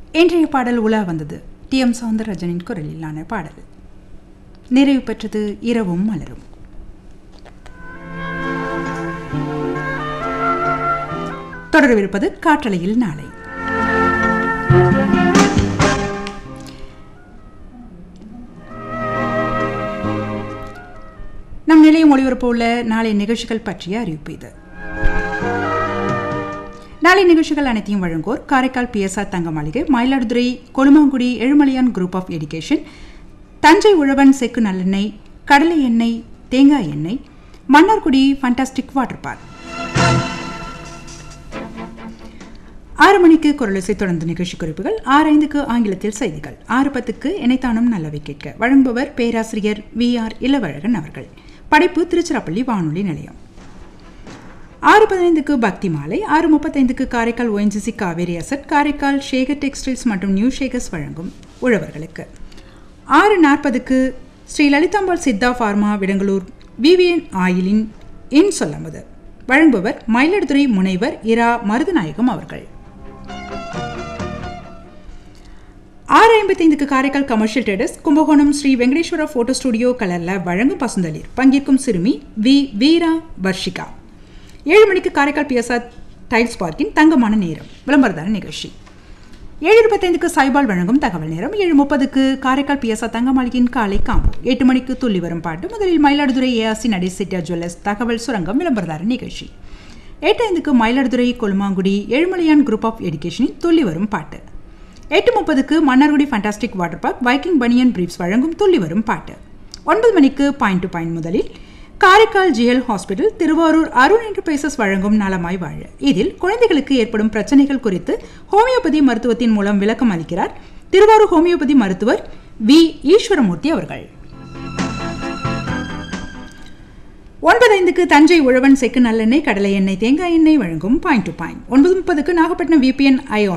இன்றைய பாடல் உலா வந்தது டி எம் சவுந்தரராஜனின் குரலிலான பாடல் நிறைவு பெற்றது இரவும் மலரும் தொடரவிருப்பது காற்றலையில் நாளை நம் நிலையம் ஒளிபரப்பு உள்ள நாளை நிகழ்ச்சிகள் பற்றிய அறிவிப்பு இது நாளை நிகழ்ச்சிகள் அனைத்தையும் வழங்குவோர் Karaikal PSR Thanga Maligai Mayiladuthurai Kolumangudi Ezhumalaiyan group of education Thanjai உழவன் செக்கு நல்லெண்ணெய் கடலை எண்ணெய் தேங்காய் எண்ணெய் மன்னார்குடி ஃபண்டாஸ்டிக் வாட்டர் பார்க் ஆறு மணிக்கு குரலிசை தொடர்ந்து நிகழ்ச்சி குறிப்புகள் ஆறு ஐந்துக்கு ஆங்கிலத்தில் செய்திகள் ஆறு பத்துக்கு இணைத்தானும் நல்லவை கேட்க வழங்குபவர் பேராசிரியர் வி ஆர் இளவழகன் அவர்கள் படைப்பு திருச்சிராப்பள்ளி வானொலி நிலையம் ஆறு பதினைந்துக்கு பக்தி மாலை ஆறு முப்பத்தைந்துக்கு Karaikal ONGC Cauvery asset Karaikal Shekar textiles மற்றும் நியூ ஷேகர்ஸ் வழங்கும் உழவர்களுக்கு ஆறு நாற்பதுக்கு ஸ்ரீ லலிதாம்பாள் சித்தா ஃபார்மா விடங்களூர் விவிஎன் ஆயிலின் இன் சொல்லமுது வழங்குபவர் மயிலாடுதுறை முனைவர் இரா மருதநாயகம் அவர்கள் ஆறு ஐம்பத்தைந்துக்கு Karaikal commercial traders Kumbakonam Sri Venkateswara photo studio கலர்ல வழங்கும் பசுந்தளிர் பங்கேற்கும் சிறுமி வி வீரா வர்ஷிகா ஏழு மணிக்கு காரைக்கால் பிஎஸ்ஆர் டைல்ஸ் பார்க்கின் தங்கமான நேரம் விளம்பரதான நிகழ்ச்சி ஏழு இருபத்தைந்துக்கு சாய்பால் வழங்கும் தகவல் நேரம் ஏழு முப்பதுக்கு காரைக்கால் பிஎஸ்ஆர் தங்க மாளிகையின் காலை காம்போ எட்டு மணிக்கு துள்ளி வரும் பாட்டு முதலில் மயிலாடுதுறை ஏஆர்சி நடை சிட்டியா ஜுவல்லர்ஸ் தகவல் சுரங்கம் விளம்பரதார நிகழ்ச்சி எட்டு ஐந்துக்கு மயிலாடுதுறை கொலுமாங்குடி ஏழுமலையான் குரூப் ஆஃப் எஜுகேஷனின் துள்ளி வரும் பாட்டு எட்டு முப்பதுக்கு Mannargudi fantastic water park Viking banian briefs வழங்கும் துள்ளி வரும் பாட்டு ஒன்பது மணிக்கு பாயிண்ட் டு பாயிண்ட் முதலில் Karaikal GL hospital Tiruvarur Arun enterprises வழங்கும் நலமாய் வாழ இதில் குழந்தைகளுக்கு ஏற்படும் பிரச்சனைகள் குறித்து ஹோமியோபதி மருத்துவத்தின் மூலம் விளக்கம் அளிக்கிறார் திருவாரூர் ஹோமியோபதி மருத்துவர் வி ஈஸ்வரமூர்த்தி அவர்கள் ஒன்பது ஐந்துக்கு தஞ்சை உழவன் செக்கு நல்லெண்ணெய் கடலை எண்ணெய் தேங்காய் எண்ணெய் வழங்கும் பாயிண்ட் டு பாயிண்ட் ஒன்பது முப்பதுக்கு நாகப்பட்டினம் விபிஎன் ஐ